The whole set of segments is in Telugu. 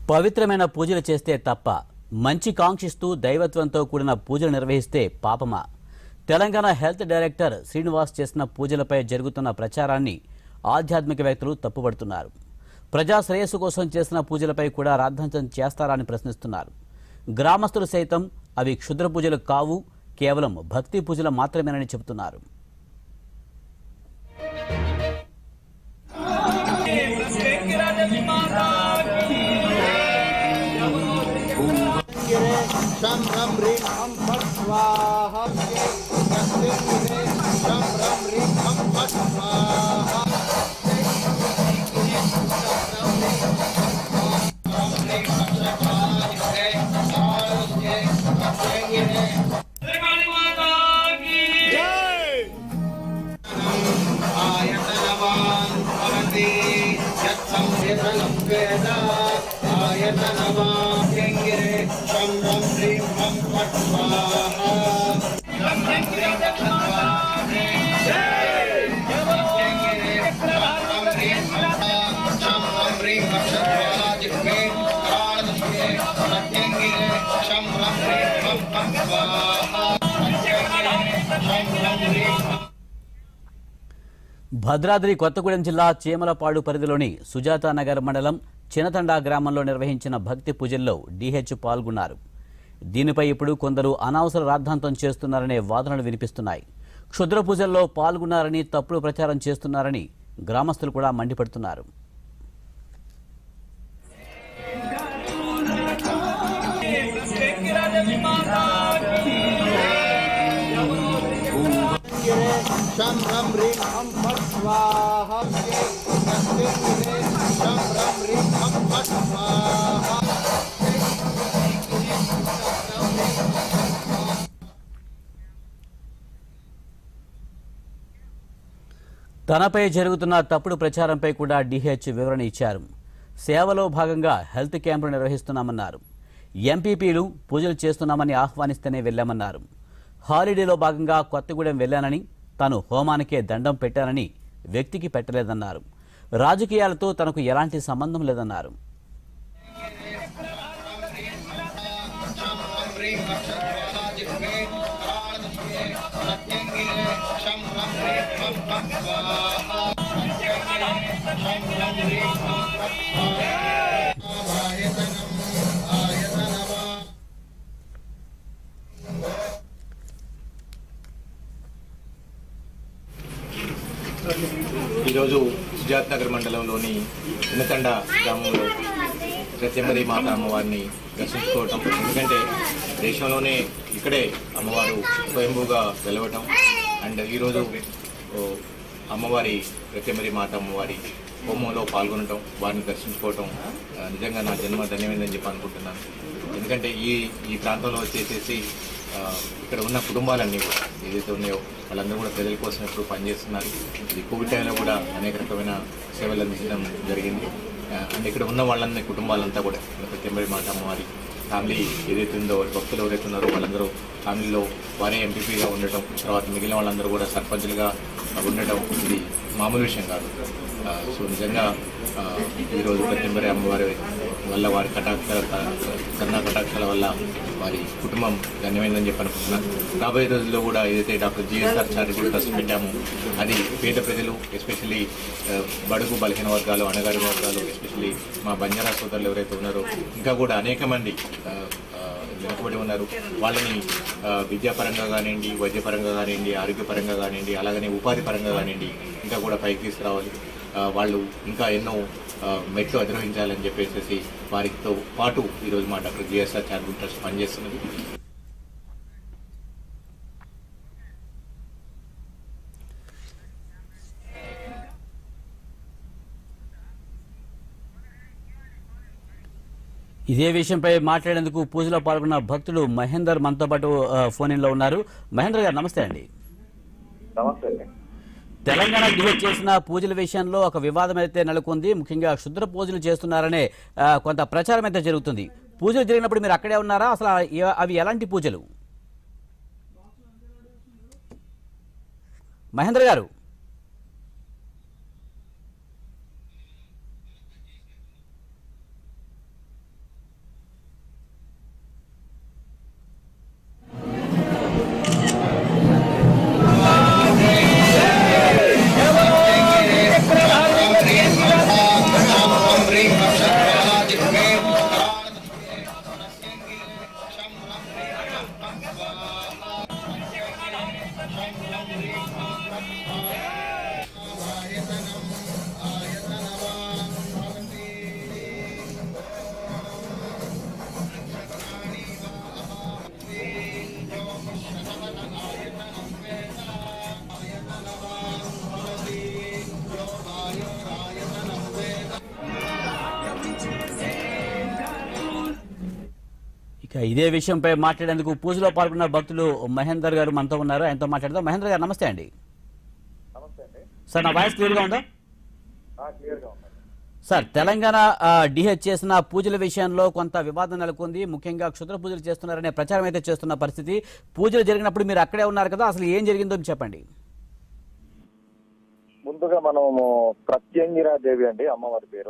పవిత్రమైన పూజలు చేస్తే తప్ప మంచి కాంక్షిస్తూ దైవత్వంతో కూడిన పూజలు నిర్వహిస్తే పాపమా తెలంగాణ హెల్త్ డైరెక్టర్ శ్రీనివాస్ చేసిన పూజలపై జరుగుతున్న ప్రచారాన్ని ఆధ్యాత్మికవేత్తలు తప్పుపడుతున్నారు ప్రజా శ్రేయస్సు కోసం చేసిన పూజలపై కూడా రాద్ధాంతం చేస్తారని ప్రశ్నిస్తున్నారు గ్రామస్తులు సైతం అవి క్షుద్ర పూజలు కావు కేవలం భక్తి పూజలు మాత్రమేనని చెబుతున్నారు शं रं ह्रीं हं फट् स्वाहा तस्मिन् विधे शं रं ह्रीं हं फट् स्वाहा आयतनवान् भवति यत्संवेदनं वेद आयतनवान् यङ्गिरे शं रं ह्रीं हं फट् स्वाहा భద్రాద్రి కొత్తగూడెం జిల్లా చీమలపాడు పరిధిలోని సుజాతా నగర్ మండలం చినతండా గ్రామంలో నిర్వహించిన భక్తి పూజల్లో డిహెచ్ పాల్గొన్నారు దీనిపై ఇప్పుడు కొందరు అనవసర రాద్ధాంతం చేస్తున్నారనే వాదనలు వినిపిస్తున్నాయి క్షుద్ర పూజల్లో పాల్గొన్నారని తప్పుడు ప్రచారం చేస్తున్నారని గ్రామస్తులు కూడా మండిపడుతున్నారు शं रं ह्रीं हं फट् स्वाहा तस्मिन् विधे शं रं ह्रीं हं फट् स्वाहा తనపై జరుగుతున్న తప్పుడు ప్రచారంపై కూడా డిహెచ్ వివరణ ఇచ్చారు సేవలో భాగంగా హెల్త్ క్యాంపులు నిర్వహిస్తున్నామన్నారు ఎంపీపీలు పూజలు చేస్తున్నామని ఆహ్వానిస్తేనే వెళ్ళామన్నారు హాలిడేలో భాగంగా కొత్తగూడెం వెళ్ళానని తాను హోమానికే దండం పెట్టానని వ్యక్తికి పెట్టలేదన్నారు రాజకీయాలతో తనకు ఎలాంటి సంబంధం లేదన్నారు ఈరోజు సుజాత్ నగర్ మండలంలోని చిన్నతండ గ్రామంలో ప్రత్యంబరి మాత అమ్మవారిని దర్శించుకోవటం ఎందుకంటే దేశంలోనే ఇక్కడే అమ్మవారు స్వయంభూగా వెలవటం అండ్ ఈరోజు ఓ, అమ్మవారి ప్రత్యంబరి మాత అమ్మవారి హోమంలో పాల్గొనటం వారిని దర్శించుకోవటం ఆ, నిజంగా నా జన్మ ధన్యమైందని చెప్పి అనుకుంటున్నాను ఎందుకంటే ఈ ఈ ప్రాంతంలో వచ్చేసేసి ఆ, ఇక్కడ ఉన్న కుటుంబాలన్నీ కూడా ఏదైతే ఉన్నాయో వాళ్ళందరూ కూడా ప్రజల కోసం ఎప్పుడు పనిచేస్తున్నారు ఇది కోవిడ్ టైంలో కూడా అనేక రకమైన సేవలు అందించడం జరిగింది ఆ, అండ్ ఇక్కడ ఉన్న వాళ్ళని కుటుంబాలంతా కూడా ప్రత్యంబరి మాట అమ్మవారి ఫ్యామిలీ ఏదైతే ఉందో భక్తులు ఎవరైతే ఉన్నారో వాళ్ళందరూ ఫ్యామిలీలో వారే ఎంపీపీగా ఉండటం తర్వాత మిగిలిన వాళ్ళందరూ కూడా సర్పంచులుగా ఉండటం ఇది మామూలు విషయం కాదు ఆ, సో నిజంగా ఆ, ఈరోజు ప్రత్యంబరి అమ్మవారి వల్ల వారి కటాక్ష కన్నా కటాక్షాల వల్ల వారి కుటుంబం ధన్యమైందని చెప్పి అనుకుంటున్నాను రాబోయే రోజుల్లో కూడా ఏదైతే డాక్టర్ జిఎస్ఆర్ చారిటబుల్ ట్రస్ట్ పెట్టామో అది పేద ప్రజలు ఎస్పెషల్లీ బడుగు బలహీన వర్గాలు అణగారి వర్గాలు ఎస్పెషల్లీ మా బంజారా సోదరులు ఎవరైతే ఉన్నారో ఇంకా కూడా అనేక మంది ఆ, ఆ, వెనుకబడి ఉన్నారు వాళ్ళని ఆ, విద్యాపరంగా కానివ్వండి వైద్యపరంగా కానివ్వండి ఆరోగ్యపరంగా కానివ్వండి అలాగనే ఉపాధి పరంగా కానివ్వండి ఇంకా కూడా పైకి తీసుకురావాలి ఆ, వాళ్ళు ఇంకా ఎన్నో ఆ, మెట్లు అధిరోహించాలని చెప్పేసి వారితో పాటు ఈరోజు మా డాక్టర్ జిఎస్ఆర్ చారిటబుల్ ట్రస్ట్ పనిచేస్తున్నది ఇదే విషయంపై మాట్లాడేందుకు పూజలో పాల్గొన్న భక్తుడు మహేందర్ మనతో పాటు ఆ, ఫోన్ ఇన్లో ఉన్నారు మహేందర్ గారు నమస్తే అండి నమస్తే తెలంగాణ డిబేట్ చేసిన పూజల విషయంలో ఒక వివాదం అయితే నెలకొంది ముఖ్యంగా క్షుద్ర పూజలు చేస్తున్నారనే ఆ, కొంత ప్రచారం అయితే జరుగుతుంది పూజలు జరిగినప్పుడు మీరు అక్కడే ఉన్నారా అసలు ఆ- అవి ఎలాంటి పూజలు మహేంద్ర గారు ఇక ఇదే విషయంపై మాట్లాడేందుకు పూజలో పాల్గొన్న భక్తులు మహేందర్ గారు మనతో ఉన్నారు ఆయనతో మాట్లాడదాం మహేందర్ గారు నమస్తే అండి నమస్తే అండి సార్ నా వాయిస్ క్లియర్గా ఉందా క్లియర్గా ఉందండి సార్ తెలంగాణ డిహెచ్ చేసిన పూజల విషయంలో కొంత వివాదం నెలకొంది ముఖ్యంగా క్షుద్ర పూజలు చేస్తున్నారనే ప్రచారం అయితే చేస్తున్న పరిస్థితి పూజలు జరిగినప్పుడు మీరు అక్కడే ఉన్నారు కదా అసలు ఏం జరిగిందో చెప్పండి ముందుగా మనము ప్రత్యంగిరా దేవి అండి అమ్మవారి పేరు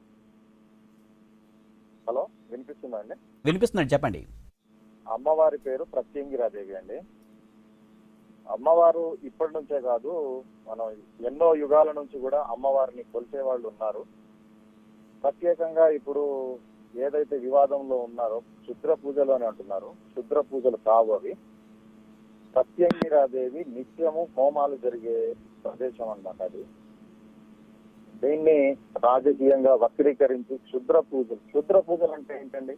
హలో వినిపిస్తుందా అండి వినిపిస్తున్నాడు చెప్పండి అమ్మవారి పేరు ప్రత్యంగిరా దేవి అండి అమ్మవారు ఇప్పటి నుంచే కాదు మనం ఎన్నో యుగాల నుంచి కూడా అమ్మవారిని కొలిచే వాళ్ళు ఉన్నారు ప్రత్యేకంగా ఇప్పుడు ఏదైతే వివాదంలో ఉన్నారో క్షుద్ర పూజలు అని అంటున్నారు క్షుద్ర పూజలు కావు అవి ప్రత్యంగిరాదేవి నిత్యము హోమాలు జరిగే ప్రదేశం అన్నమాట అది దీన్ని రాజకీయంగా వక్రీకరించి క్షుద్ర పూజలు క్షుద్ర పూజలు అంటే ఏంటండి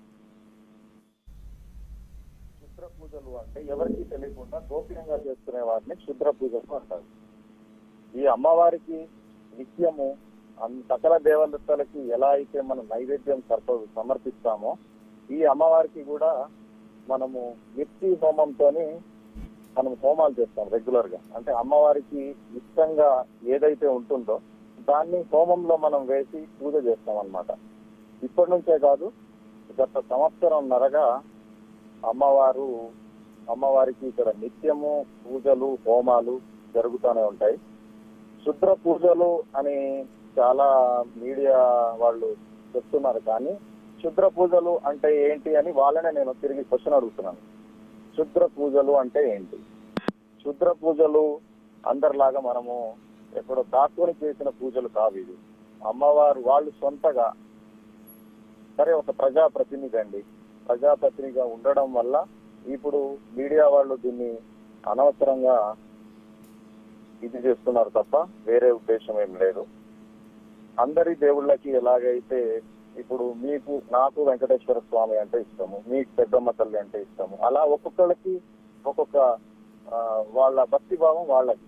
క్షుద్ర పూజలు అంటే ఎవరికి తెలియకుండా గోప్యంగా చేసుకునే వాటిని క్షుద్ర పూజలు అంటారు ఈ అమ్మవారికి నిత్యము అన్- సకల దేవతలకి ఎలా అయితే మనం నైవేద్యం సర్ప సమర్పిస్తామో ఈ అమ్మవారికి కూడా మనము మిర్చి హోమంతోని మనం హోమాలు చేస్తాం రెగ్యులర్ గా అంటే అమ్మవారికి ఇష్టంగా ఏదైతే ఉంటుందో దాన్ని హోమంలో మనం వేసి పూజ చేస్తాం అన్నమాట ఇప్పటి నుంచే కాదు గత సంవత్సరం నరగా అమ్మవారు అమ్మవారికి ఇక్కడ నిత్యము పూజలు హోమాలు జరుగుతూనే ఉంటాయి శుద్ర పూజలు అని చాలా మీడియా వాళ్ళు చెప్తున్నారు కానీ శుద్ర పూజలు అంటే ఏంటి అని వాళ్ళనే నేను తిరిగి క్వశ్చన్ అడుగుతున్నాను శుద్ర పూజలు అంటే ఏంటి శుద్ర పూజలు అందరిలాగా మనము ఎక్కడో దాక్కుని చేసిన పూజలు కావు ఇది అమ్మవారు వాళ్ళు సొంతగా సరే ఒక ప్రజాప్రతినిధి అండి ప్రజాప్రతినిధిగా ఉండడం వల్ల ఇప్పుడు మీడియా వాళ్ళు దీన్ని అనవసరంగా ఇది చేస్తున్నారు తప్ప వేరే ఉద్దేశం ఏం లేదు అందరి దేవుళ్ళకి ఎలాగైతే ఇప్పుడు మీకు నాకు వెంకటేశ్వర స్వామి అంటే ఇష్టము మీకు పెద్దమ్మ తల్లి అంటే ఇష్టము అలా ఒక్కొక్కళ్ళకి ఒక్కొక్క ఆ, వాళ్ళ భక్తి భావం వాళ్ళకి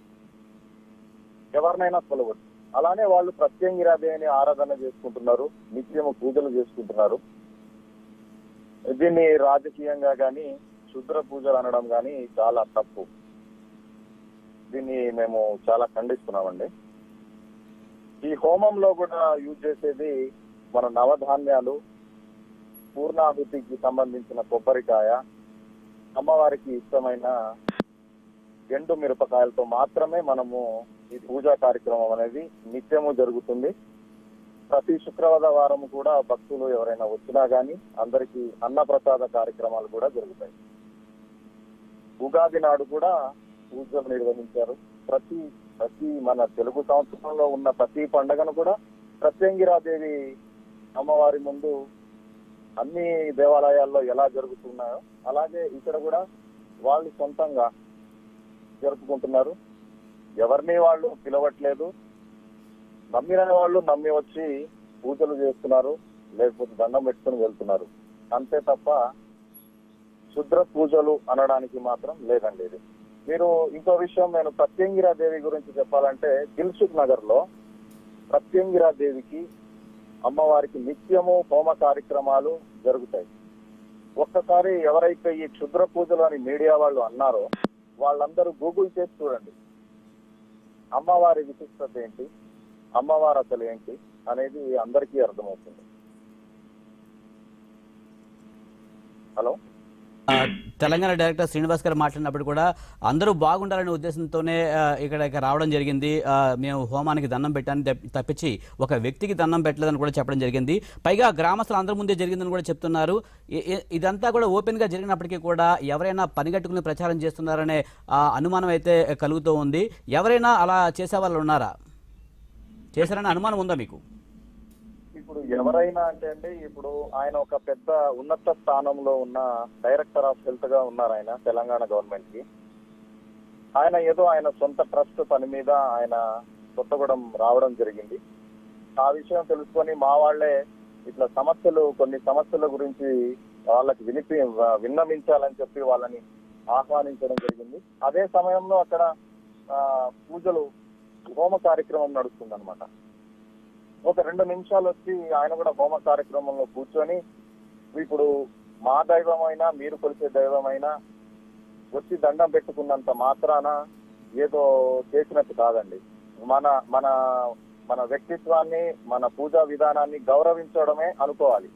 ఎవరినైనా కొలవచ్చు అలానే వాళ్ళు ప్రత్యంగిరాదేవిని ఆరాధన చేసుకుంటున్నారు నిత్యము పూజలు చేసుకుంటున్నారు దీన్ని రాజకీయంగా గాని శుద్ర పూజలు అనడం గాని చాలా తప్పు దీన్ని మేము చాలా ఖండిస్తున్నామండి ఈ హోమంలో కూడా యూజ్ చేసేది మన నవధాన్యాలు పూర్ణాహుతికి సంబంధించిన కొబ్బరికాయ అమ్మవారికి ఇష్టమైన ఎండు మిరపకాయలతో మాత్రమే మనము ఈ పూజా కార్యక్రమం అనేది నిత్యము జరుగుతుంది ప్రతి శుక్రవారం కూడా భక్తులు ఎవరైనా వచ్చినా గానీ అందరికి అన్నప్రసాద కార్యక్రమాలు కూడా జరుగుతాయి ఉగాది నాడు కూడా పూజలు నిర్వహించారు ప్రతి ప్రతి మన తెలుగు సంవత్సరంలో ఉన్న ప్రతి పండగను కూడా ప్రత్యంగిరాదేవి అమ్మవారి ముందు అన్ని దేవాలయాల్లో ఎలా జరుగుతున్నాయో అలాగే ఇక్కడ కూడా వాళ్ళు సొంతంగా జరుపుకుంటున్నారు ఎవరిని వాళ్ళు పిలవట్లేదు నమ్మిన వాళ్ళు నమ్మి వచ్చి పూజలు చేస్తున్నారు లేకపోతే దండం పెట్టుకుని వెళ్తున్నారు అంతే తప్ప శుద్ర పూజలు అనడానికి మాత్రం లేదండి ఇది మీరు ఇంకో విషయం నేను ప్రత్యంగిరా దేవి గురించి చెప్పాలంటే దిల్సుఖ్ నగర్ లో ప్రత్యంగిరా దేవికి అమ్మవారికి నిత్యము హోమ కార్యక్రమాలు జరుగుతాయి ఒక్కసారి ఎవరైతే ఈ క్షుద్ర పూజలు అని మీడియా వాళ్ళు అన్నారో వాళ్ళందరూ గూగుల్ చేసి చూడండి అమ్మవారి విశిష్టత ఏంటి అమ్మవారు అసలు ఏంటి అనేది అందరికీ అర్థమవుతుంది హలో ఆ, తెలంగాణ డైరెక్టర్ శ్రీనివాస్ గారు మాట్లాడినప్పుడు కూడా అందరూ బాగుండాలనే ఉద్దేశంతోనే ఆ, ఇక్కడికి రావడం జరిగింది ఆ, మేము హోమానికి దండం పెట్టాను తప్ప- తప్పించి ఒక వ్యక్తికి దండం పెట్టలేదని కూడా చెప్పడం జరిగింది పైగా గ్రామస్తులు అందరి ముందే జరిగిందని కూడా చెప్తున్నారు ఇ- ఇ- ఇదంతా కూడా ఓపెన్గా జరిగినప్పటికీ కూడా ఎవరైనా పనిగట్టుకుని ప్రచారం చేస్తున్నారనే ఆ, అనుమానం అయితే కలుగుతూ ఉంది ఎవరైనా అలా చేసే వాళ్ళు ఉన్నారా చేశారనే అనుమానం ఉందా మీకు ఇప్పుడు ఎవరైనా అంటే అండి ఇప్పుడు ఆయన ఒక పెద్ద ఉన్నత స్థానంలో ఉన్న డైరెక్టర్ ఆఫ్ హెల్త్ గా ఉన్నారు ఆయన తెలంగాణ గవర్నమెంట్ కి ఆయన ఏదో ఆయన సొంత ట్రస్ట్ పని మీద ఆయన కొత్తగూడెం రావడం జరిగింది ఆ విషయం తెలుసుకొని మా వాళ్ళే ఇట్లా సమస్యలు కొన్ని సమస్యల గురించి వాళ్ళకి వినిపి విన్నవించాలని చెప్పి వాళ్ళని ఆహ్వానించడం జరిగింది అదే సమయంలో అక్కడ ఆ, పూజలు హోమ కార్యక్రమం నడుస్తుంది ఒక రెండు నిమిషాలు వచ్చి ఆయన కూడా హోమ కార్యక్రమంలో కూర్చొని ఇప్పుడు మా దైవమైనా మీరు కొలిచే దైవమైనా వచ్చి దండం పెట్టుకున్నంత మాత్రాన ఏదో చేసినట్టు కాదండి మన మన మన వ్యక్తిత్వాన్ని మన పూజా విధానాన్ని గౌరవించడమే అనుకోవాలి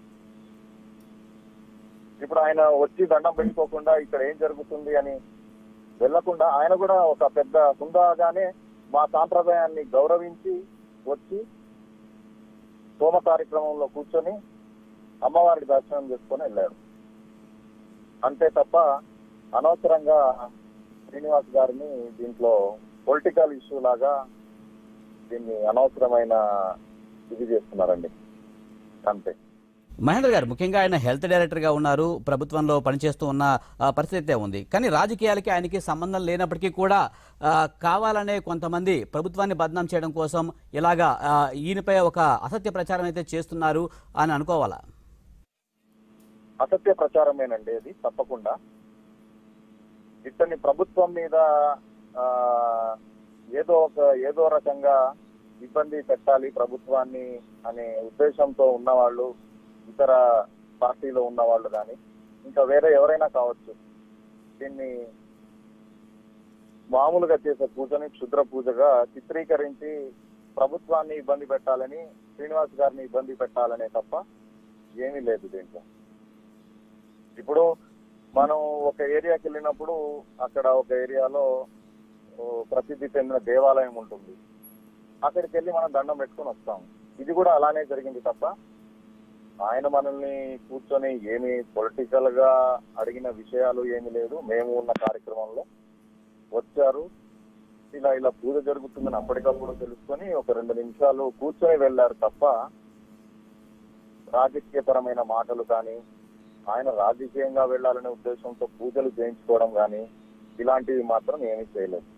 ఇప్పుడు ఆయన వచ్చి దండం పెట్టుకోకుండా ఇక్కడ ఏం జరుగుతుంది అని వెళ్లకుండా ఆయన కూడా ఒక పెద్ద హుందాగానే మా సాంప్రదాయాన్ని గౌరవించి వచ్చి హోమ కార్యక్రమంలో కూర్చొని అమ్మవారి దర్శనం చేసుకొని వెళ్ళాడు అంతే తప్ప అనవసరంగా శ్రీనివాస్ గారిని దీంట్లో పొలిటికల్ ఇష్యూ లాగా దీన్ని అనవసరమైన ఇది చేస్తున్నారండి అంతే మహేంద్ర గారు ముఖ్యంగా ఆయన హెల్త్ డైరెక్టర్గా ఉన్నారు ప్రభుత్వంలో పనిచేస్తూ ఉన్న ఆ, పరిస్థితి అయితే ఉంది కానీ రాజకీయాలకి ఆయనకి సంబంధం లేనప్పటికీ కూడా ఆ, కావాలనే కొంతమంది ప్రభుత్వాన్ని బదనాం చేయడం కోసం ఇలాగా ఆ, ఈయనపై ఒక అసత్య ప్రచారం అయితే చేస్తున్నారు అని అనుకోవాలా అసత్య ప్రచారమేనండి అది తప్పకుండా ఇతని ప్రభుత్వం మీద ఆ, ఏదో ఒక ఏదో రకంగా ఇబ్బంది పెట్టాలి ప్రభుత్వాన్ని అనే ఉద్దేశంతో ఉన్నవాళ్ళు ఇతర పార్టీలో ఉన్న వాళ్ళు కానీ ఇంకా వేరే ఎవరైనా కావచ్చు దీన్ని మామూలుగా చేసే పూజని క్షుద్ర పూజగా చిత్రీకరించి ప్రభుత్వాన్ని ఇబ్బంది పెట్టాలని శ్రీనివాస్ గారిని ఇబ్బంది పెట్టాలనే తప్ప ఏమీ లేదు దీంట్లో ఇప్పుడు మనం ఒక ఏరియాకి వెళ్ళినప్పుడు అక్కడ ఒక ఏరియాలో ఓ, ప్రసిద్ధి చెందిన దేవాలయం ఉంటుంది అక్కడికి వెళ్ళి మనం దండం పెట్టుకొని వస్తాం ఇది కూడా అలానే జరిగింది తప్ప ఆయన మనల్ని కూర్చొని ఏమి పొలిటికల్ గా అడిగిన విషయాలు ఏమీ లేదు మేము ఉన్న కార్యక్రమంలో వచ్చారు ఇలా ఇలా పూజ జరుగుతుందని అప్పటికప్పుడు తెలుసుకొని ఒక రెండు నిమిషాలు కూర్చొని వెళ్ళారు తప్ప రాజకీయపరమైన మాటలు కానీ ఆయన రాజకీయంగా వెళ్ళాలనే ఉద్దేశంతో పూజలు చేయించుకోవడం కానీ ఇలాంటివి మాత్రం ఏమీ చేయలేదు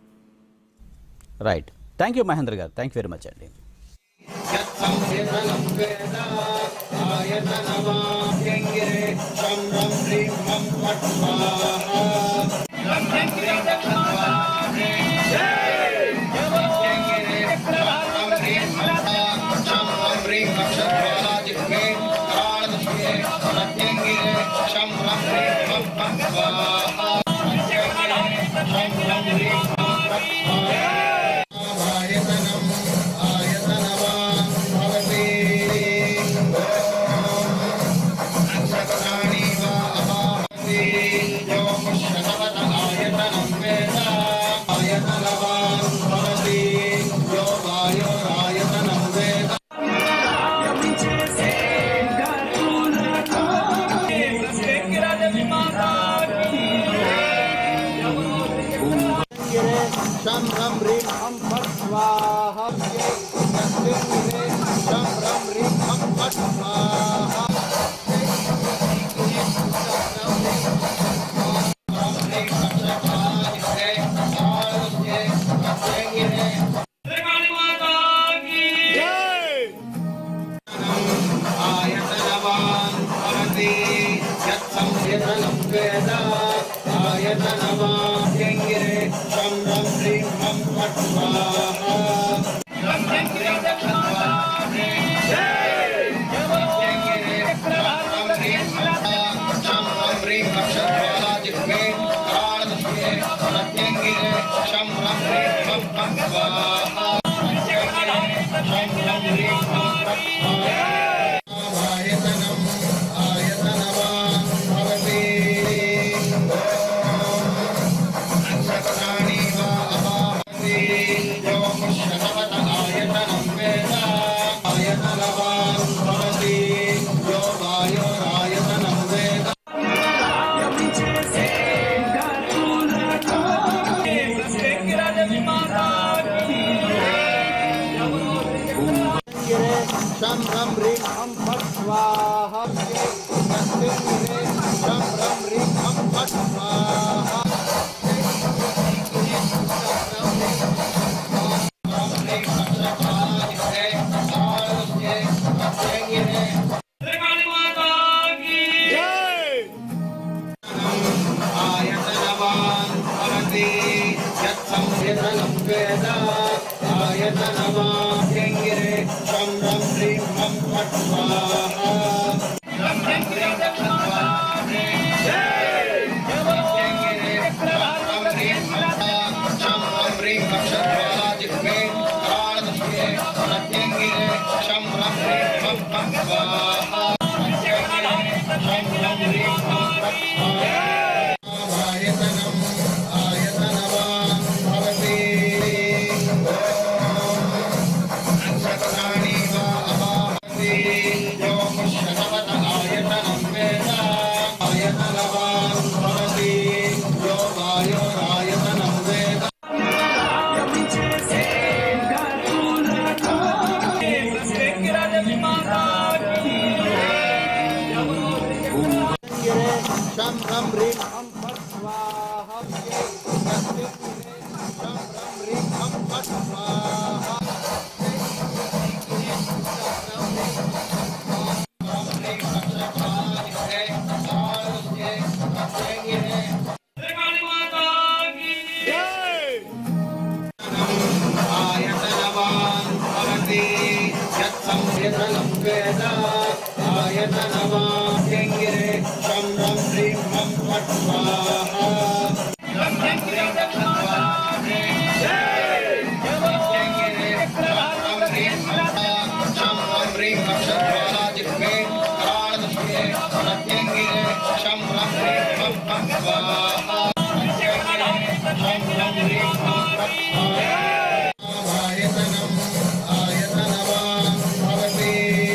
రైట్ థ్యాంక్ యూ మహేంద్ర గారు థ్యాంక్ యూ వెరీ మచ్ అండి यत्संवेदनं वेद आयतनवाप्यङ्गिरे शं रं ह्रीं मं फट् स्वाहा आयतनम् आयतनवान् भवति नक्षत्राणि वा अभावति यो शतवत आयतनं वेद आयतनवान् भवति यो वायोरायतनं वेद शं रं ह्रीं हं फट् स्वाहा तस्मिन् शं रं ह्रीं हं फट् स्वाहा आयतनवान् भवति यत्संवेदनं वेद आयतनवाप्यङ्गिरे शं रं ह्रीं हं फट् स्वाहा आयतनम् आयतनवान् भवति नक्षत्राणि वा अभावति यो शतवत आयतनं वेद आयतनवान् भवति यो वायोरायतनं वेद शं रं ह्रीं हं फट् स्वाहा तस्मिन् शं रं ह्रीं हं फट् स्वाहा आयतनवान् भवति यत्संवेदनं वेद आयतनवाप्यङ्गिरे शं रं ह्रीं हं फट् स्वाहा स्वाहा ये यस्मिन् शं रं ह्रीं हं फट् स्वाहा आयतनवान् भवति यत्संयतनं वेद आयतनवान् यङ्गिरे शं रं ह्रीं हं फट् स्वाहा ఆయతనం ఆయతనవాన్ భవతి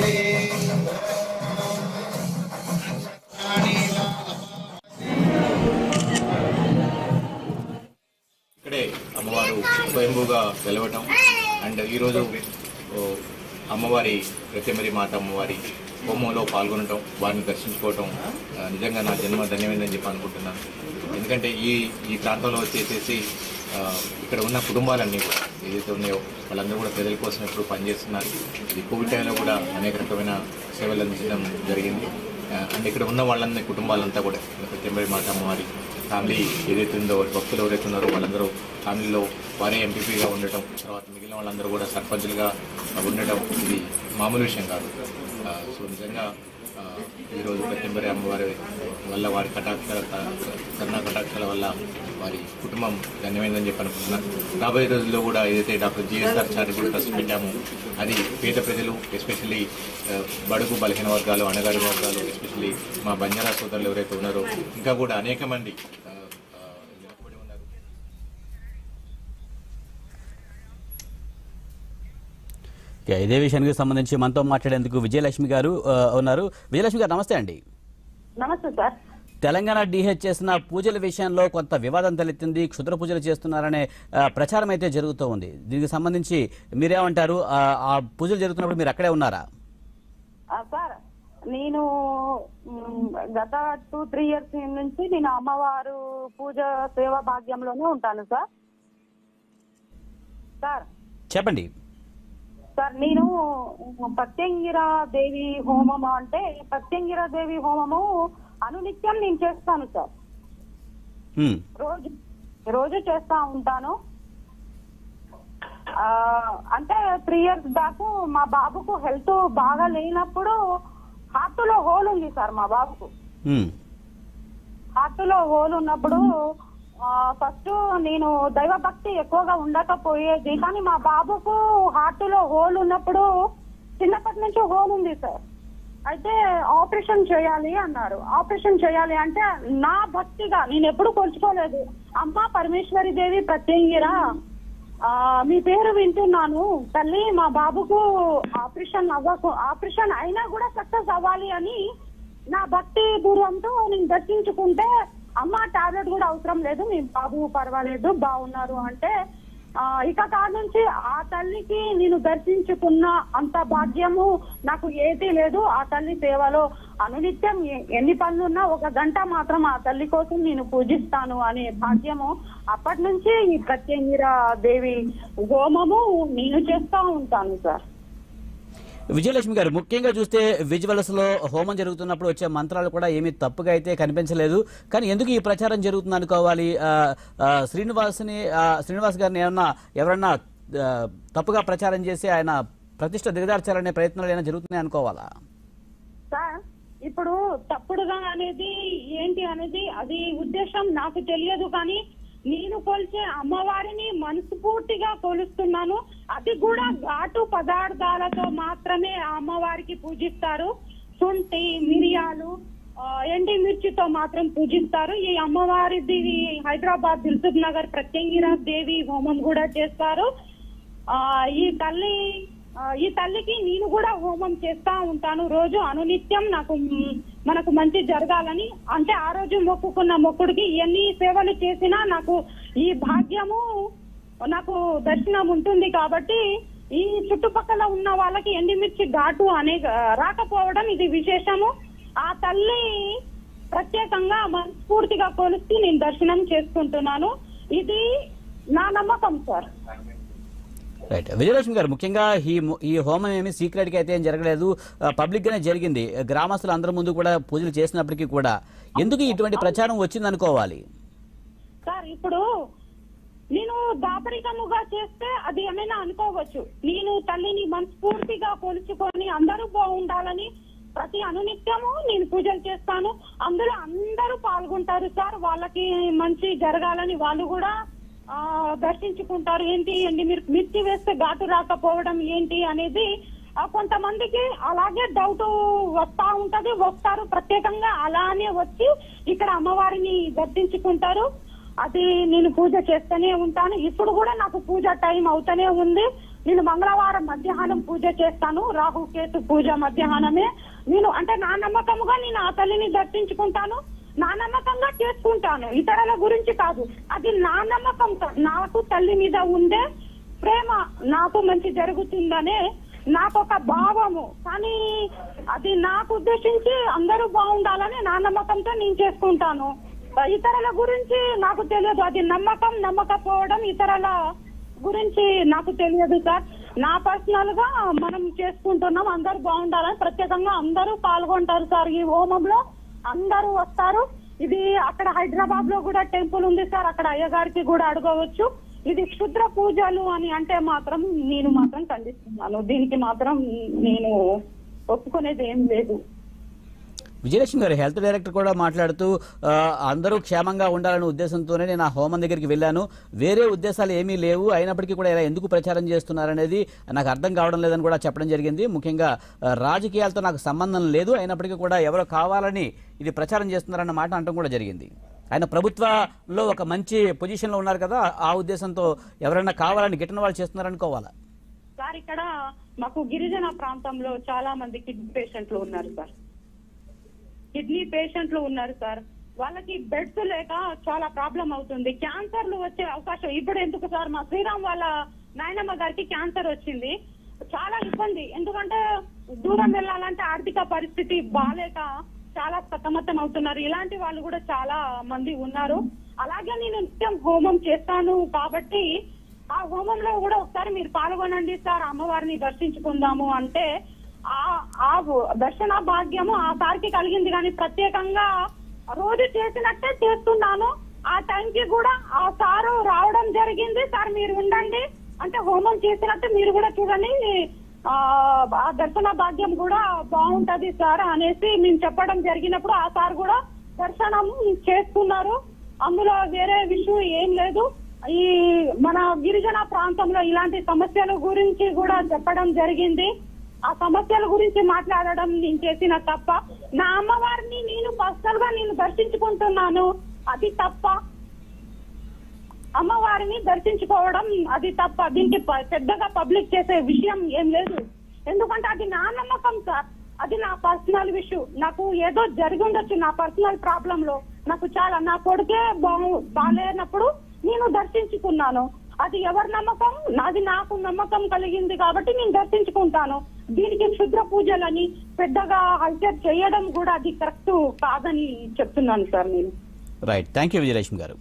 ఇక్కడే అమ్మవారు స్వయంభూగా వెలవటం అండ్ ఈరోజు ఓ, అమ్మవారి ప్రతిమరి మాత అమ్మవారి హోమంలో పాల్గొనటం వారిని దర్శించుకోవటం ఆ, నిజంగా నా జన్మ ధన్యమైందని చెప్పి అనుకుంటున్నాను ఎందుకంటే ఈ ఈ ప్రాంతంలో వచ్చేసేసి ఆ, ఇక్కడ ఉన్న కుటుంబాలన్నీ కూడా ఏదైతే ఉన్నాయో వాళ్ళందరూ కూడా ప్రజల కోసం ఎప్పుడు పనిచేస్తున్నారు ఈ కోవిడ్ టైంలో కూడా అనేక రకమైన సేవలు అందించడం జరిగింది ఆ, అండ్ ఇక్కడ ఉన్న వాళ్ళందరి కుటుంబాలంతా కూడా ప్రతిమరి మాత అమ్మవారి ఫ్యామిలీ ఏదైతే ఉందో భక్తులు ఎవరైతే ఉన్నారో వాళ్ళందరూ ఫ్యామిలీలో వారే ఎంపీపీగా ఉండటం తర్వాత మిగిలిన వాళ్ళందరూ కూడా సర్పంచులుగా ఉండటం ఇది మామూలు విషయం కాదు ఆ, సో నిజంగా ఆ, ఈరోజు ప్రత్యంబరి అమ్మవారి వల్ల వారి కటాక్షాల కరుణా కటాక్షాల వల్ల వారి కుటుంబం ధన్యమైందని చెప్పి అనుకుంటున్నాను రాబోయే రోజుల్లో కూడా ఏదైతే డాక్టర్ జిఎస్ఆర్ చారిటబుల్ ట్రస్ట్ పెట్టామో అది పేద ప్రజలు ఎస్పెషల్లీ బడుగు బలహీన వర్గాలు అణగారి వర్గాలు ఎస్పెషల్లీ మా బంజారా సోదరులు ఎవరైతే ఉన్నారో ఇంకా కూడా అనేక మంది ఆ, ఆ, వెనుకబడి ఉన్నారు ఇక ఇదే విషయానికి సంబంధించి మనతో మాట్లాడేందుకు విజయలక్ష్మి గారు ఆ, ఉన్నారు విజయలక్ష్మి గారు నమస్తే అండి నమస్తే సార్ తెలంగాణ డిహెచ్ చేసిన పూజల విషయంలో కొంత వివాదం తలెత్తింది క్షుద్ర పూజలు చేస్తున్నారనే ఆ, ప్రచారం అయితే జరుగుతూ ఉంది దీనికి సంబంధించి మీరేమంటారు ఆ, ఆ పూజలు జరుగుతున్నప్పుడు మీరు అక్కడే ఉన్నారా ఆ, సార్ నేను మ్, గత టూ త్రీ ఇయర్స్ నుంచి నేను అమ్మవారు పూజ సేవా భాగ్యంలోనే ఉంటాను సార్ సార్ చెప్పండి సార్ నేను ప్రత్యంగిర దేవి హోమము అంటే ప్రత్యంగిర దేవి హోమము అనునిత్యం నేను చేస్తాను సార్ హ్మ్. రోజు రోజు చేస్తా ఉంటాను ఆ, అంటే త్రీ ఇయర్స్ బ్యాక్ మా బాబుకు హెల్త్ బాగా లేనప్పుడు హార్ట్ లో హోల్ ఉంది సార్ మా బాబుకు హ్మ్. హార్ట్ లో హోల్ ఉన్నప్పుడు ఫస్ట్ నేను దైవ భక్తి ఎక్కువగా ఉండకపోయేది కానీ మా బాబుకు హార్ట్ లో హోల్ ఉన్నప్పుడు చిన్నప్పటి నుంచి హోల్ ఉంది సార్ అయితే ఆపరేషన్ చేయాలి అన్నారు ఆపరేషన్ చేయాలి అంటే నా భక్తిగా నేను ఎప్పుడు కొలుచుకోలేదు అమ్మ పరమేశ్వరి దేవి ప్రత్యంగిరా ఆ, మీ పేరు వింటున్నాను తల్లి మా బాబుకు ఆపరేషన్ అవ్వకు ఆపరేషన్ అయినా కూడా సక్సెస్ అవ్వాలి అని నా భక్తి పూర్వంతో నేను దర్శించుకుంటే అమ్మ టాబ్లెట్ కూడా అవసరం లేదు మీ బాబు పర్వాలేదు బాగున్నారు అంటే ఆ, ఇక కాడ నుంచి ఆ తల్లికి నేను దర్శించుకున్న అంత భాగ్యము నాకు ఏదీ లేదు ఆ తల్లి సేవలో అనునిత్యం ఎ- ఎన్ని పనులున్నా ఒక గంట మాత్రం ఆ తల్లి కోసం నేను పూజిస్తాను అనే భాగ్యము అప్పటి నుంచి ఈ ప్రత్యంగిర దేవి హోమము నేను చేస్తా ఉంటాను సార్ విజయలక్ష్మి గారు ముఖ్యంగా చూస్తే విజువల్స్ లో హోమం జరుగుతున్నప్పుడు వచ్చే మంత్రాలు కూడా ఏమీ తప్పుగా అయితే కనిపించలేదు కానీ ఎందుకు ఈ ప్రచారం జరుగుతుంది అనుకోవాలి ఆ, ఆ, శ్రీనివాస్ని ఆ, శ్రీనివాస్ గారిని ఏమన్నా ఎవరన్నా ఆ, తప్పుగా ప్రచారం చేసి ఆయన ప్రతిష్ట దిగదార్చాలనే ప్రయత్నాలు ఏమైనా జరుగుతున్నాయి అనుకోవాలా సార్ ఇప్పుడు తప్పుడుగా అనేది ఏంటి అనేది అది ఉద్దేశం నాకు తెలియదు కానీ నేను కొలిచే అమ్మవారిని మనస్ఫూర్తిగా కొలుస్తున్నాను అది కూడా ఘాటు పదార్థాలతో మాత్రమే ఆ అమ్మవారికి పూజిస్తారు శుంఠి మిరియాలు ఆ, ఎండి మిర్చితో మాత్రం పూజిస్తారు ఈ అమ్మవారిది హైదరాబాద్ దిల్సుఖ్ నగర్ ప్రత్యంగిరా దేవి హోమం కూడా చేస్తారు ఆ ఈ తల్లి ఆ, ఈ తల్లికి నేను కూడా హోమం చేస్తా ఉంటాను రోజు అనునిత్యం నాకు మ్, మనకు మంచి జరగాలని అంటే ఆ రోజు మొక్కుకున్న మొక్కుడికి ఎన్ని సేవలు చేసినా నాకు ఈ భాగ్యము నాకు దర్శనం ఉంటుంది కాబట్టి ఈ చుట్టుపక్కల ఉన్న వాళ్ళకి ఎండిమిర్చి ఘాటు అనే రాకపోవడం ఇది విశేషము ఆ తల్లి ప్రత్యేకంగా మనస్ఫూర్తిగా కొలుస్తూ నేను దర్శనం చేసుకుంటున్నాను ఇది నా నమ్మకం సార్ రైట్ విజయలక్ష్మి గారు ముఖ్యంగా ఈ ము- ఈ హోమం ఏమి సీక్రెట్ గా అయితే ఏం జరగలేదు పబ్లిక్ గానే జరిగింది గ్రామస్తులు అందరి ముందు కూడా పూజలు చేసినప్పటికీ కూడా ఎందుకు ఇటువంటి ప్రచారం వచ్చింది అనుకోవాలి సార్ ఇప్పుడు నేను దాపరికముగా చేస్తే అది ఏమైనా అనుకోవచ్చు నేను తల్లిని మనస్ఫూర్తిగా కొలుచుకొని అందరూ బాగుండాలని ప్రతి అనునిత్యము నేను పూజలు చేస్తాను అందులో అందరూ పాల్గొంటారు సార్ వాళ్ళకి మంచి జరగాలని వాళ్ళు కూడా ఆ దర్శించుకుంటారు ఏంటి ఏంటి మీరు మిర్చి వేస్తే ఘాటు రాకపోవడం ఏంటి అనేది ఆ, కొంతమందికి అలాగే డౌట్ వస్తా ఉంటది వస్తారు ప్రత్యేకంగా అలానే వచ్చి ఇక్కడ అమ్మవారిని దర్శించుకుంటారు అది నేను పూజ చేస్తూనే ఉంటాను ఇప్పుడు కూడా నాకు పూజ టైం అవుతూనే ఉంది నేను మంగళవారం మధ్యాహ్నం పూజ చేస్తాను రాహు కేతు పూజ మధ్యాహ్నమే నేను అంటే నా నమ్మకముగా నేను ఆ తల్లిని దర్శించుకుంటాను నా నమ్మకంగా చేసుకుంటాను ఇతరుల గురించి కాదు అది నా నమ్మకం సార్. నాకు తల్లి మీద ఉండే ప్రేమ నాకు మంచి జరుగుతుందనే నాకు ఒక భావము కానీ అది నాకు ఉద్దేశించి అందరూ బాగుండాలని నా నమ్మకంతో నేను చేసుకుంటాను ఇతరుల గురించి నాకు తెలియదు అది నమ్మకం నమ్మకపోవడం ఇతరుల గురించి నాకు తెలియదు సార్ నా పర్సనల్ గా మనం చేసుకుంటున్నాం అందరూ బాగుండాలని ప్రత్యేకంగా అందరూ పాల్గొంటారు సార్ ఈ హోమంలో అందరూ వస్తారు ఇది అక్కడ హైదరాబాద్ లో కూడా టెంపుల్ ఉంది సార్ అక్కడ అయ్యగారికి కూడా అడగవచ్చు ఇది క్షుద్ర పూజలు అని అంటే మాత్రం నేను మాత్రం ఖండిస్తున్నాను దీనికి మాత్రం నేను ఒప్పుకునేది ఏం లేదు విజయలక్ష్మి గారు హెల్త్ డైరెక్టర్ కూడా మాట్లాడుతూ ఆ, అందరూ క్షేమంగా ఉండాలనే ఉద్దేశంతోనే నేను ఆ హోమం దగ్గరికి వెళ్ళాను వేరే ఉద్దేశాలు ఏమీ లేవు అయినప్పటికీ కూడా ఇలా ఎందుకు ప్రచారం చేస్తున్నారనేది నాకు అర్థం కావడం లేదని కూడా చెప్పడం జరిగింది ముఖ్యంగా ఆ, రాజకీయాలతో నాకు సంబంధం లేదు అయినప్పటికీ కూడా ఎవరో కావాలని ఇది ప్రచారం చేస్తున్నారన్న మాట అనడం కూడా జరిగింది ఆయన ప్రభుత్వంలో ఒక మంచి పొజిషన్లో ఉన్నారు కదా ఆ ఉద్దేశంతో ఎవరైనా కావాలని గిట్టని వాళ్ళు చేస్తున్నారనుకోవాలా సార్ ఇక్కడ మాకు గిరిజన ప్రాంతంలో చాలా మంది కిడ్నీ పేషెంట్లు ఉన్నారు సార్ కిడ్నీ పేషెంట్లు ఉన్నారు సార్ వాళ్ళకి బెడ్స్ లేక చాలా ప్రాబ్లం అవుతుంది క్యాన్సర్లు వచ్చే అవకాశం ఇప్పుడు ఎందుకు సార్ మా శ్రీరామ్ వాళ్ళ నాయనమ్మ గారికి క్యాన్సర్ వచ్చింది చాలా ఇబ్బంది ఎందుకంటే దూరం వెళ్ళాలంటే ఆర్థిక పరిస్థితి బాలేక చాలా సతమతం అవుతున్నారు ఇలాంటి వాళ్ళు కూడా చాలా మంది ఉన్నారు అలాగే నేను నిత్యం హోమం చేస్తాను కాబట్టి ఆ హోమంలో కూడా ఒకసారి మీరు పాల్గొనండి సార్ అమ్మవారిని దర్శించుకుందాము అంటే ఆ ఆ దర్శన భాగ్యము ఆ సారికి కలిగింది కానీ ప్రత్యేకంగా రోజు చేసినట్టే చేస్తున్నాను ఆ టైంకి కూడా ఆ సారు రావడం జరిగింది సార్ మీరు ఉండండి అంటే హోమం చేసినట్టు మీరు కూడా చూడండి ఆ ఆ దర్శన భాగ్యం కూడా బాగుంటది సార్ అనేసి మేము చెప్పడం జరిగినప్పుడు ఆ సార్ కూడా దర్శనం చేసుకున్నారు అందులో వేరే విషయం ఏం లేదు ఈ మన గిరిజన ప్రాంతంలో ఇలాంటి సమస్యల గురించి కూడా చెప్పడం జరిగింది ఆ సమస్యల గురించి మాట్లాడడం నేను చేసిన తప్ప నా అమ్మవారిని నేను పర్సనల్ గా నేను దర్శించుకుంటున్నాను అది తప్ప అమ్మవారిని దర్శించుకోవడం అది తప్ప దీనికి ప- పెద్దగా పబ్లిక్ చేసే విషయం ఏం లేదు ఎందుకంటే అది నా నమ్మకం సార్ అది నా పర్సనల్ విషయం నాకు ఏదో జరిగి ఉండొచ్చు నా పర్సనల్ ప్రాబ్లం లో నాకు చాలా నా కొడుకే బాగు బాగాలేనప్పుడు నేను దర్శించుకున్నాను అది ఎవరి నమ్మకం నాది నాకు నమ్మకం కలిగింది కాబట్టి నేను దర్శించుకుంటాను దీనికి క్షుద్ర పూజలని పెద్దగా హల్చల్ చేయడం కూడా అది కరెక్ట్ కాదని చెప్తున్నాను సార్ నేను రైట్ థ్యాంక్ యూ విజయలక్ష్మి గారు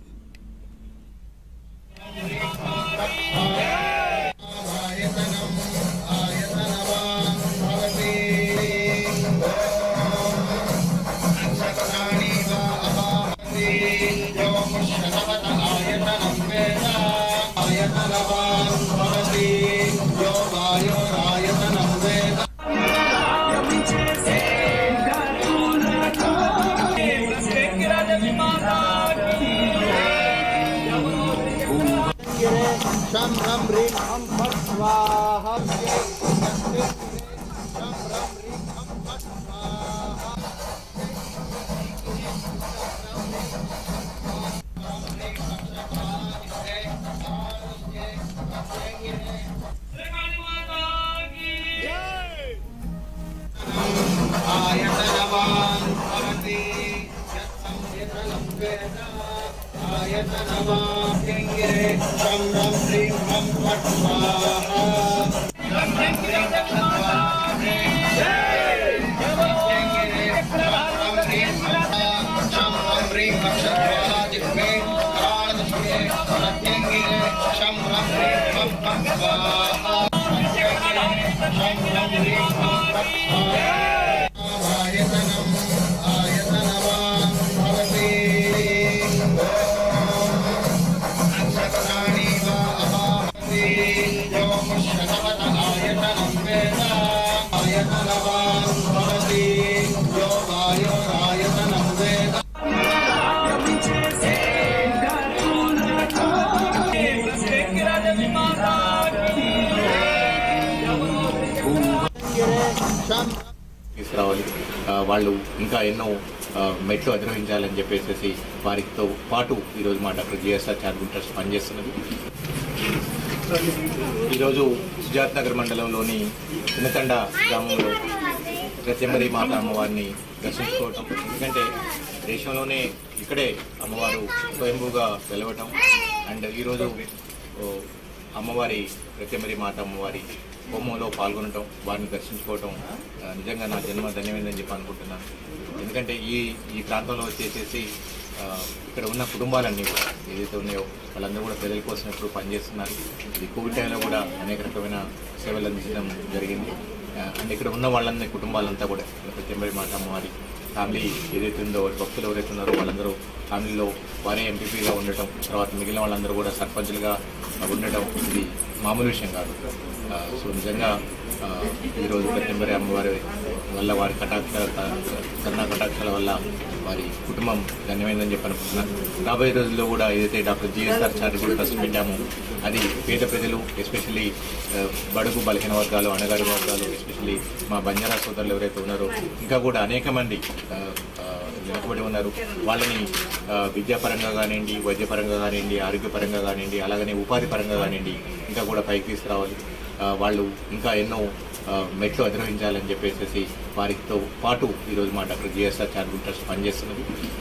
शं रं ह्रीं हं फट् स्वाहा ये यस्मिन् शं रं ह्रीं हं फट् स्वाहा आयतनवान् भवति यत्तं विरलं वेद आयतनवान् लिङ्गिरे शं रं ह्रीं हं फट् स्वाहा प्रत्यङ्गिरे शं रं ह्रीं क्लं फं स्वाहा प्रत्यङ्गिरे शं रं ह्रीं क्लं फं स्वाहा आयतनम् आयतनवान् भवति नक्षत्राणि वा अभावति यो मुष्यतवत आयतनं वेद आयतनवान् भवति यो वायोरायतनं वेद शं తీసుకురావాలి ఆ, వాళ్ళు ఇంకా ఎన్నో ఆ, మెట్లు అధిరోహించాలని చెప్పేసి వారితో పాటు ఈరోజు మా డాక్టర్ జిఎస్ఆర్ చారిటబుల్ ట్రస్ట్ పనిచేస్తున్నది ఈరోజు సుజాత్ నగర్ మండలంలోని చిన్నతండ గ్రామంలో ప్రత్యమరి మాత అమ్మవారిని దర్శించుకోవటం ఎందుకంటే దేశంలోనే ఇక్కడే అమ్మవారు స్వయంభూగా వెలవటం అండ్ ఈరోజు ఓ, అమ్మవారి ప్రత్యమరి మాత అమ్మవారి హోమంలో పాల్గొనటం వారిని దర్శించుకోవటం ఆ, నిజంగా నా జన్మ ధన్యమైందని చెప్పి అనుకుంటున్నాను ఎందుకంటే ఈ ఈ ప్రాంతంలో వచ్చేసేసి ఆ, ఇక్కడ ఉన్న కుటుంబాలన్నీ కూడా ఏదైతే ఉన్నాయో వాళ్ళందరూ కూడా ప్రజల కోసం ఎప్పుడు పనిచేస్తున్నారు ఇది కోవిడ్ టైంలో కూడా అనేక రకమైన సేవలు అందించడం జరిగింది ఆ, అండ్ ఇక్కడ ఉన్న వాళ్ళందరి కుటుంబాలంతా కూడా ప్రత్యంబరి మాట అమ్మవారి ఫ్యామిలీ ఏదైతే ఉందో వారి భక్తులు ఎవరైతే ఉన్నారో వాళ్ళందరూ ఫ్యామిలీలో వారే ఎంపీపీగా ఉండటం తర్వాత మిగిలిన వాళ్ళందరూ కూడా సర్పంచులుగా ఉండటం ఇది మామూలు విషయం కాదు ఆ, సో నిజంగా ఆ, ఈరోజు ప్రత్యంబరి అమ్మవారి వల్ల వారి కటాక్షాల కరుణా కటాక్షాల వల్ల వారి కుటుంబం ధన్యమైందని చెప్పి అనుకుంటున్నాను రాబోయే రోజుల్లో కూడా ఏదైతే డాక్టర్ జిఎస్ఆర్ చారిటబుల్ ట్రస్ట్ పెట్టామో అది పేద ప్రజలు ఎస్పెషల్లీ బడుగు బలహీన వర్గాలు అణగారి వర్గాలు ఎస్పెషల్లీ మా బంజారా సోదరులు ఎవరైతే ఉన్నారో ఇంకా కూడా అనేక మంది ఆ, ఆ, వెనుకబడి ఉన్నారు వాళ్ళని ఆ, విద్యాపరంగా కానివ్వండి వైద్యపరంగా కానివ్వండి ఆరోగ్యపరంగా కానివ్వండి అలాగనే ఉపాధి పరంగా కానివ్వండి ఇంకా కూడా పైకి తీసుకురావాలి ఆ, వాళ్ళు ఇంకా ఎన్నో ఆ, మెట్లు అధిరోహించాలని చెప్పేసి వారితో పాటు ఈరోజు మా డాక్టర్ జిఎస్ఆర్ చారిటబుల్ ట్రస్ట్ పనిచేస్తున్నది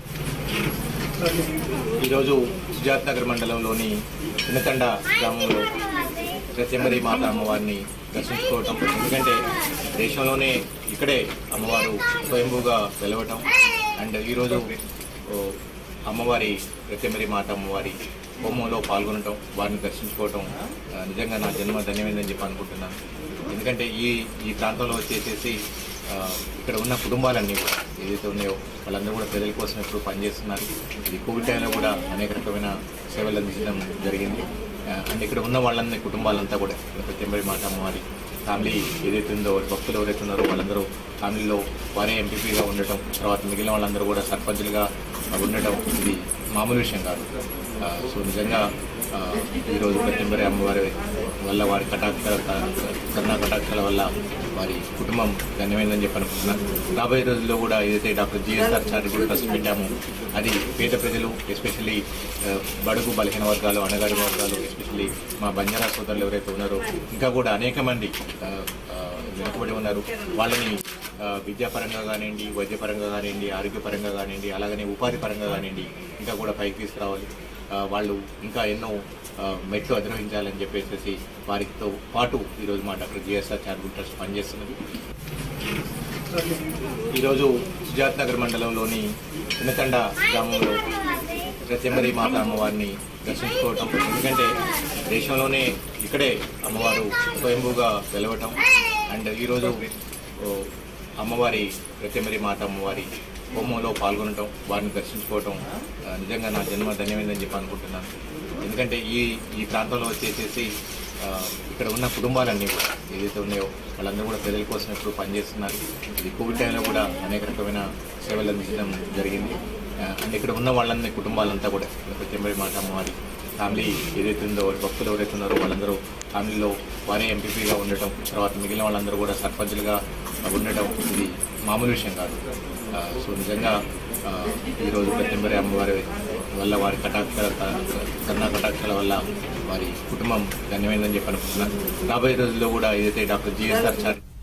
ఈరోజు సుజాత్ నగర్ మండలంలోని చిన్నతండ గ్రామంలో ప్రత్యమరి మాత అమ్మవారిని దర్శించుకోవటం ఎందుకంటే దేశంలోనే ఇక్కడే అమ్మవారు స్వయంభూగా వెలవటం అండ్ ఈరోజు ఓ, అమ్మవారి ప్రత్యమరి మాత అమ్మవారి హోమంలో పాల్గొనటం వారిని దర్శించుకోవటం ఆ, నిజంగా నా జన్మ ధన్యమైందని చెప్పి అనుకుంటున్నాను ఎందుకంటే ఈ ఈ ప్రాంతంలో వచ్చేసేసి ఆ, ఇక్కడ ఉన్న కుటుంబాలన్నీ కూడా ఏదైతే ఉన్నాయో వాళ్ళందరూ కూడా ప్రజల కోసం ఎప్పుడు పనిచేస్తున్నారు ఇది కోవిడ్ టైంలో కూడా అనేక రకమైన సేవలు అందించడం జరిగింది ఆ, అండ్ ఇక్కడ ఉన్న వాళ్ళందరి కుటుంబాలంతా కూడా ప్రత్యంబరి మాట అమ్మవారి ఫ్యామిలీ ఏదైతే ఉందో వారి భక్తులు ఎవరైతే ఉన్నారో వాళ్ళందరూ ఫ్యామిలీలో వారే ఎంపీపీగా ఉండటం తర్వాత మిగిలిన వాళ్ళందరూ కూడా సర్పంచులుగా ఉండటం ఇది మామూలు విషయం కాదు ఆ, సో నిజంగా ఆ, ఈరోజు ప్రత్యంబరి అమ్మవారి వల్ల వారి కటాక్షాల కరుణా కటాక్షాల వల్ల వారి కుటుంబం ధన్యమైందని చెప్పి అనుకుంటున్నాను రాబోయే రోజుల్లో కూడా ఏదైతే డాక్టర్ జిఎస్ఆర్ చారిటబుల్ ట్రస్ట్ పెట్టామో అది పేద ప్రజలు ఎస్పెషల్లీ బడుగు బలహీన వర్గాలు అణగారి వర్గాలు ఎస్పెషల్లీ మా బంజారా సోదరులు ఎవరైతే ఉన్నారో ఇంకా కూడా అనేక మంది ఆ, ఆ, వెనుకబడి ఉన్నారు వాళ్ళని ఆ, విద్యాపరంగా కానివ్వండి వైద్యపరంగా కానివ్వండి ఆరోగ్యపరంగా కానివ్వండి అలాగనే ఉపాధి పరంగా కానివ్వండి ఇంకా కూడా పైకి తీసుకురావాలి ఆ, వాళ్ళు ఇంకా ఎన్నో ఆ, మెట్లు అధిరోహించాలని చెప్పేసి వారితో పాటు ఈరోజు మా డాక్టర్ జిఎస్ఆర్ చారిటబుల్ ట్రస్ట్ పనిచేస్తున్నది ఈరోజు సుజాత్ నగర్ మండలంలోని చిన్నతండ గ్రామంలో ప్రత్యమరి మాత అమ్మవారిని దర్శించుకోవటం ఎందుకంటే దేశంలోనే ఇక్కడే అమ్మవారు స్వయంభూగా వెలవటం అండ్ ఈరోజు ఓ, అమ్మవారి ప్రత్యమరి మాత అమ్మవారి హోమంలో పాల్గొనటం వారిని దర్శించుకోవటం ఆ, నిజంగా నా జన్మ ధన్యమైందని చెప్పి అనుకుంటున్నాను ఎందుకంటే ఈ ఈ ప్రాంతంలో వచ్చేసేసి ఆ, ఇక్కడ ఉన్న కుటుంబాలన్నీ కూడా ఏదైతే ఉన్నాయో వాళ్ళందరూ కూడా ప్రజల కోసం ఎప్పుడు పనిచేస్తున్నారు ఇది కోవిడ్ టైంలో కూడా అనేక రకమైన సేవలు అందించడం జరిగింది ఆ, అండ్ ఇక్కడ ఉన్న వాళ్ళందరి కుటుంబాలంతా కూడా ప్రత్యంబరి మాట అమ్మవారి ఫ్యామిలీ ఏదైతే ఉందో వారి భక్తులు ఎవరైతే ఉన్నారో వాళ్ళందరూ ఫ్యామిలీలో వారే ఎంపీపీగా ఉండటం తర్వాత మిగిలిన వాళ్ళందరూ కూడా సర్పంచులుగా ఉండటం ఇది మామూలు విషయం కాదు ఆ, సో నిజంగా ఆ, ఈరోజు ప్రత్యంబరి అమ్మవారి వల్ల వారి కటాక్షాల కరుణా కటాక్షాల వల్ల వారి కుటుంబం ధన్యమైందని చెప్పి అనుకుంటున్నాను రాబోయే రోజుల్లో కూడా ఏదైతే డాక్టర్ జిఎస్ఆర్ చారి